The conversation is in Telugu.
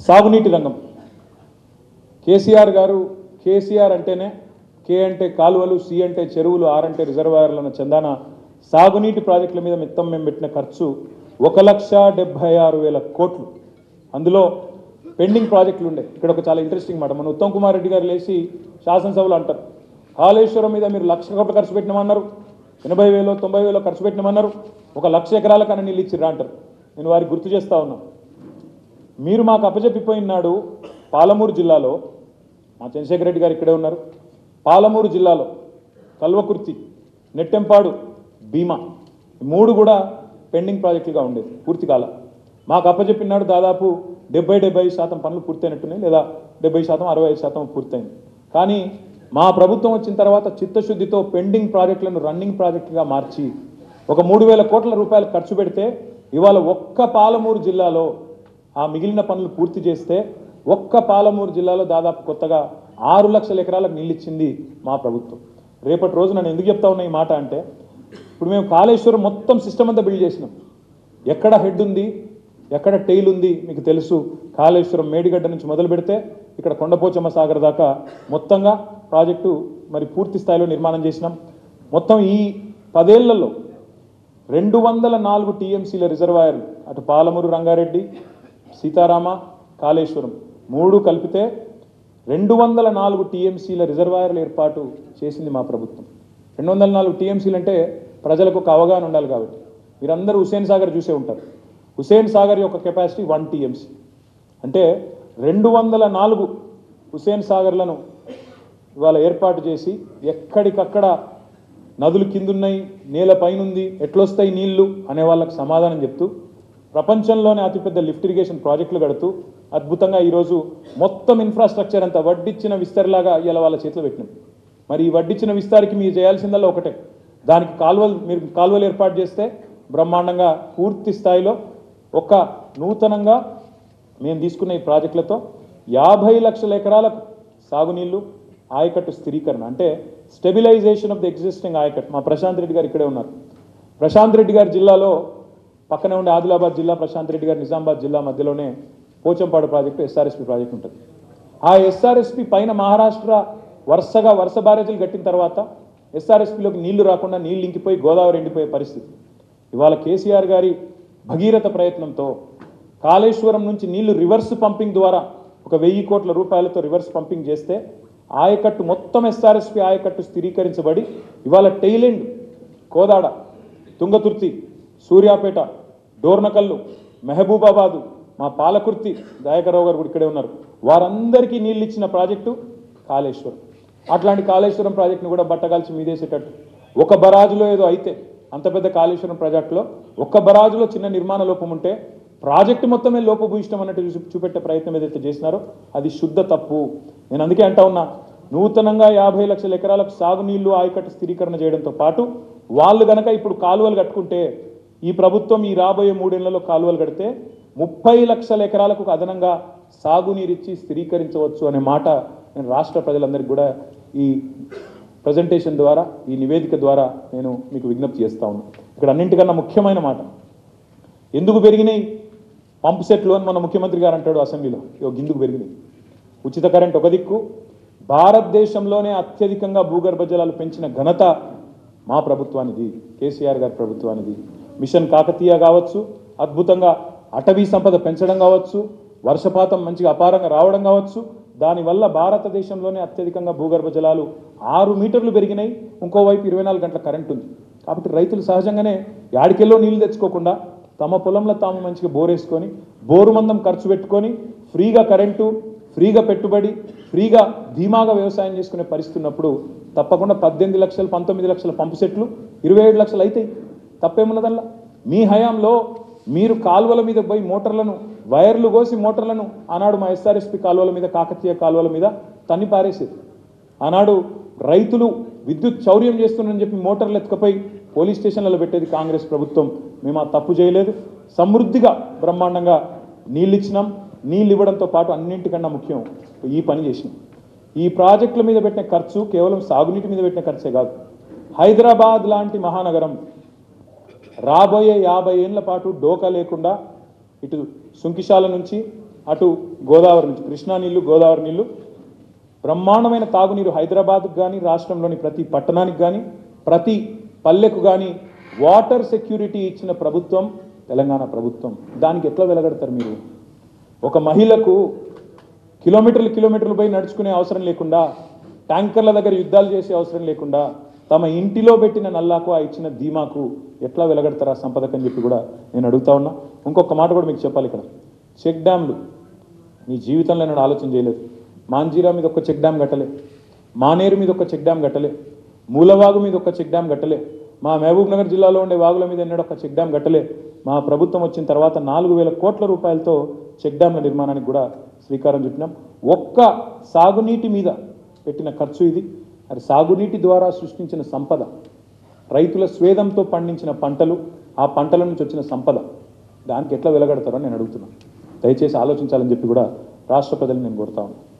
సాగునీటి రంగం కేసీఆర్ గారు కేసీఆర్ అంటేనే కే అంటే కాలువలు సి అంటే చెరువులు ఆర్ అంటే రిజర్వాయర్లు అన్న చందాన సాగునీటి ప్రాజెక్టుల మీద మిత్తం మేము పెట్టిన ఖర్చు ఒక లక్ష డెబ్బై ఆరు వేల కోట్లు అందులో పెండింగ్ ప్రాజెక్టులు ఉండే ఇక్కడ ఒక చాలా ఇంట్రెస్టింగ్ మాట మన ఉత్తమ్ కుమార్ రెడ్డి గారు లేచి శాసనసభలో అంటారు కాళేశ్వరం మీద మీరు లక్ష కోట్లు ఖర్చు పెట్టినామన్నారు ఎనభై వేలు తొంభై వేలు ఖర్చు పెట్టినామన్నారు ఒక లక్ష ఎకరాల కన్నా నీళ్ళు ఇచ్చిర్రా అంటారు నేను వారికి గుర్తు చేస్తా ఉన్నాను మీరు మాకు అప్పచెప్పిపోయినాడు పాలమూరు జిల్లాలో మా చంద్రశేఖర్ రెడ్డి గారు ఇక్కడే ఉన్నారు పాలమూరు జిల్లాలో కల్వకుర్తి నెట్టెంపాడు భీమా ఈ మూడు కూడా పెండింగ్ ప్రాజెక్టులుగా ఉండేది పూర్తి కాల మాకు అప్పచెప్పినాడు దాదాపు డెబ్బై డెబ్బై శాతం పనులు పూర్తయినట్టున్నాయి లేదా డెబ్బై శాతం అరవై ఐదు శాతం పూర్తయింది కానీ మా ప్రభుత్వం వచ్చిన తర్వాత చిత్తశుద్ధితో పెండింగ్ ప్రాజెక్టులను రన్నింగ్ ప్రాజెక్టుగా మార్చి ఒక మూడు వేల కోట్ల రూపాయలు ఖర్చు పెడితే ఇవాళ ఒక్క పాలమూరు జిల్లాలో ఆ మిగిలిన పనులు పూర్తి చేస్తే ఒక్క పాలమూరు జిల్లాలో దాదాపు కొత్తగా ఆరు లక్షల ఎకరాలకు నీళ్ళు ఇచ్చింది మా ప్రభుత్వం రేపటి రోజు నేను ఎందుకు చెప్తా ఉన్నా ఈ మాట అంటే ఇప్పుడు మేము కాళేశ్వరం మొత్తం సిస్టమ్ అంతా బిల్డ్ చేసినాం ఎక్కడ హెడ్ ఉంది ఎక్కడ టెయిల్ ఉంది మీకు తెలుసు కాళేశ్వరం మేడిగడ్డ నుంచి మొదలు పెడితే ఇక్కడ కొండపోచమ్మ సాగర్ దాకా మొత్తంగా ప్రాజెక్టు మరి పూర్తి స్థాయిలో నిర్మాణం చేసినాం మొత్తం ఈ పదేళ్లలో రెండు వందల నాలుగు టీఎంసీల రిజర్వాయర్లు అటు పాలమూరు రంగారెడ్డి సీతారామ కాళేశ్వరం మూడు కలిపితే రెండు వందల నాలుగు టీఎంసీల రిజర్వాయర్ల ఏర్పాటు చేసింది మా ప్రభుత్వం రెండు వందల నాలుగు టీఎంసీలు అంటే ప్రజలకు ఒక అవగాహన ఉండాలి కాబట్టి మీరందరూ హుసేన్ సాగర్ చూసే ఉంటారు హుసేన్ సాగర్ యొక్క కెపాసిటీ వన్ టీఎంసీ అంటే రెండు వందల నాలుగు హుసేన్ సాగర్లను ఇవాళ ఏర్పాటు చేసి ఎక్కడికక్కడ నదులు కిందున్నాయి నేల పైనుంది ఎట్లొస్తాయి నీళ్లు అనే వాళ్ళకి సమాధానం చెప్తూ ప్రపంచంలోనే అతిపెద్ద లిఫ్ట్ ఇరిగేషన్ ప్రాజెక్టులు కడుతూ అద్భుతంగా ఈరోజు మొత్తం ఇన్ఫ్రాస్ట్రక్చర్ అంతా వడ్డిచ్చిన విస్తరిలాగా ఇలా వాళ్ళ చేతిలో పెట్టినాం మరి ఈ వడ్డిచ్చిన విస్తారికి మీరు చేయాల్సిందల్లా ఒకటే దానికి కాలువలు మీరు కాలువలు ఏర్పాటు చేస్తే బ్రహ్మాండంగా పూర్తి స్థాయిలో ఒక నూతనంగా మేము తీసుకున్న ఈ ప్రాజెక్టులతో యాభై లక్షల ఎకరాలకు సాగునీళ్లు ఆయకట్టు స్థిరీకరణ అంటే స్టెబిలైజేషన్ ఆఫ్ ది ఎగ్జిస్టింగ్ ఆయకట్టు మా ప్రశాంత్ రెడ్డి గారు ఇక్కడే ఉన్నారు ప్రశాంత్ రెడ్డి గారి జిల్లాలో పక్కనే ఉండే ఆదిలాబాద్ జిల్లా ప్రశాంత్ రెడ్డి గారి నిజామాబాద్ జిల్లా మధ్యలోనే పోచంపాడు ప్రాజెక్టు ఎస్ఆర్ఎస్పి ప్రాజెక్ట్ ఉంటుంది ఆ ఎస్ఆర్ఎస్పి పైన మహారాష్ట్ర వరుసగా వరుస బ్యారేజీలు కట్టిన తర్వాత ఎస్ఆర్ఎస్పిలోకి నీళ్లు రాకుండా నీళ్లు ఇంకిపోయి గోదావరి ఎండిపోయే పరిస్థితి ఇవాళ కేసీఆర్ గారి భగీరథ ప్రయత్నంతో కాళేశ్వరం నుంచి నీళ్లు రివర్స్ పంపింగ్ ద్వారా ఒక వెయ్యి కోట్ల రూపాయలతో రివర్స్ పంపింగ్ చేస్తే ఆయకట్టు మొత్తం ఎస్ఆర్ఎస్పి ఆయకట్టు స్థిరీకరించబడి ఇవాళ టైలెండ్ కోదాడ తుంగతుర్తి సూర్యాపేట డోర్నకల్లు మెహబూబాబాదు మా పాలకుర్తి దయాకరావు గారు కూడా ఇక్కడే ఉన్నారు వారందరికీ నీళ్ళు ఇచ్చిన ప్రాజెక్టు కాళేశ్వరం అట్లాంటి కాళేశ్వరం ప్రాజెక్టును కూడా బట్టగాల్చి మీదేసేటట్టు ఒక బరాజులో ఏదో అయితే అంత పెద్ద కాళేశ్వరం ప్రాజెక్టులో ఒక్క బరాజులో చిన్న నిర్మాణ లోపం ఉంటే ప్రాజెక్టు మొత్తమే లోపభూయిష్టం అన్నట్టు చూసి చూపెట్టే ప్రయత్నం ఏదైతే చేసినారో అది శుద్ధ తప్పు నేను అందుకే అంటా ఉన్నా నూతనంగా యాభై లక్షల ఎకరాలకు సాగునీళ్లు ఆయకట్టు స్థిరీకరణ చేయడంతో పాటు వాళ్ళు గనక ఇప్పుడు కాలువలు కట్టుకుంటే ఈ ప్రభుత్వం ఈ రాబోయే మూడేళ్లలో కాలువలు కడితే ముప్పై లక్షల ఎకరాలకు ఒక అదనంగా సాగునీరిచ్చి స్థిరీకరించవచ్చు అనే మాట నేను రాష్ట్ర ప్రజలందరికీ కూడా ఈ ప్రజెంటేషన్ ద్వారా ఈ నివేదిక ద్వారా నేను మీకు విజ్ఞప్తి చేస్తా ఉన్నాను ఇక్కడ అన్నింటికన్నా ముఖ్యమైన మాట ఎందుకు పెరిగినాయి పంప్ సెట్లు అని మన ముఖ్యమంత్రి గారు అంటాడు అసెంబ్లీలో ఇగో గిందుకు పెరిగినాయి ఉచిత కరెంట్ ఒక దిక్కు భారతదేశంలోనే అత్యధికంగా భూగర్భ జలాలు పెంచిన ఘనత మా ప్రభుత్వానిది కేసీఆర్ గారి ప్రభుత్వానిది మిషన్ కాకతీయ కావచ్చు అద్భుతంగా అటవీ సంపద పెంచడం కావచ్చు వర్షపాతం మంచిగా అపారంగా రావడం కావచ్చు దానివల్ల భారతదేశంలోనే అత్యధికంగా భూగర్భ జలాలు ఆరు మీటర్లు పెరిగినాయి ఇంకోవైపు ఇరవై నాలుగు గంటల కరెంట్ ఉంది కాబట్టి రైతులు సహజంగానే యాడికెళ్ళో నీళ్లు తెచ్చుకోకుండా తమ పొలంలో తాము మంచిగా బోరేసుకొని బోరు మందం ఖర్చు పెట్టుకొని ఫ్రీగా కరెంటు ఫ్రీగా పెట్టుబడి ఫ్రీగా ధీమాగా వ్యవసాయం చేసుకునే పరిస్థితి ఉన్నప్పుడు తప్పకుండా పద్దెనిమిది లక్షలు పంతొమ్మిది లక్షల పంపు సెట్లు ఇరవై ఏడు లక్షలు అవుతాయి తప్పేమున్నదల్లా మీ హయాంలో మీరు కాలువల మీద పోయి మోటార్లను వైర్లు కోసి మోటార్లను ఆనాడు మా ఎస్ఆర్ఎస్పి కాలువల మీద కాకతీయ కాలువల మీద తన్ని పారేసేది ఆనాడు రైతులు విద్యుత్ చౌర్యం చేస్తున్నారని చెప్పి మోటార్లు ఎత్తుకపోయి పోలీస్ స్టేషన్లలో పెట్టేది కాంగ్రెస్ ప్రభుత్వం మేము ఆ తప్పు చేయలేదు సమృద్ధిగా బ్రహ్మాండంగా నీళ్ళు ఇచ్చినాం నీళ్ళు ఇవ్వడంతో పాటు అన్నింటికన్నా ముఖ్యం ఈ పని చేసినాం ఈ ప్రాజెక్టుల మీద పెట్టిన ఖర్చు కేవలం సాగునీటి మీద పెట్టిన ఖర్చే కాదు హైదరాబాద్ లాంటి మహానగరం రాబోయే యాభై ఏళ్ల పాటు డోకా లేకుండా ఇటు సుంకిశాల నుంచి అటు గోదావరి నుంచి కృష్ణా నీళ్లు గోదావరి నీళ్లు బ్రహ్మాండమైన తాగునీరు హైదరాబాద్కు కానీ రాష్ట్రంలోని ప్రతి పట్టణానికి కానీ ప్రతి పల్లెకు కానీ వాటర్ సెక్యూరిటీ ఇచ్చిన ప్రభుత్వం తెలంగాణ ప్రభుత్వం దానికి ఎట్లా వెలగడతారు మీరు ఒక మహిళకు కిలోమీటర్లు కిలోమీటర్లు పోయి నడుచుకునే అవసరం లేకుండా ట్యాంకర్ల దగ్గర యుద్ధాలు చేసే అవసరం లేకుండా తమ ఇంటిలో పెట్టిన నల్లాకు ఆ ఇచ్చిన ధీమాకు ఎట్లా వెలగడతారా సంపదకు అని చెప్పి కూడా నేను అడుగుతా ఉన్నా ఇంకొక మాట కూడా మీకు చెప్పాలి ఇక్కడ చెక్ డ్యామ్లు నీ జీవితంలో నేను ఆలోచన చేయలేదు మాంజీరా మీద ఒక చెక్ డ్యామ్ కట్టలే మానేరు మీద ఒక చెక్ డ్యామ్ కట్టలే మూలవాగు మీద ఒక చెక్ డ్యామ్ కట్టలే మా మహబూబ్ నగర్ జిల్లాలో ఉండే వాగుల మీద ఎన్నడూ ఒక చెక్ డ్యామ్ కట్టలే మా ప్రభుత్వం వచ్చిన తర్వాత నాలుగు వేల కోట్ల రూపాయలతో చెక్ డ్యామ్ల నిర్మాణానికి కూడా శ్రీకారం చుట్టినాం ఒక్క సాగునీటి మీద పెట్టిన ఖర్చు ఇది అది సాగునీటి ద్వారా సృష్టించిన సంపద రైతుల స్వేదంతో పండించిన పంటలు ఆ పంటల నుంచి వచ్చిన సంపద దానికి ఎట్లా వెలగడతారో నేను అడుగుతున్నాను దయచేసి ఆలోచించాలని చెప్పి కూడా రాష్ట్ర ప్రజలు నేను కోరుతా ఉన్నాను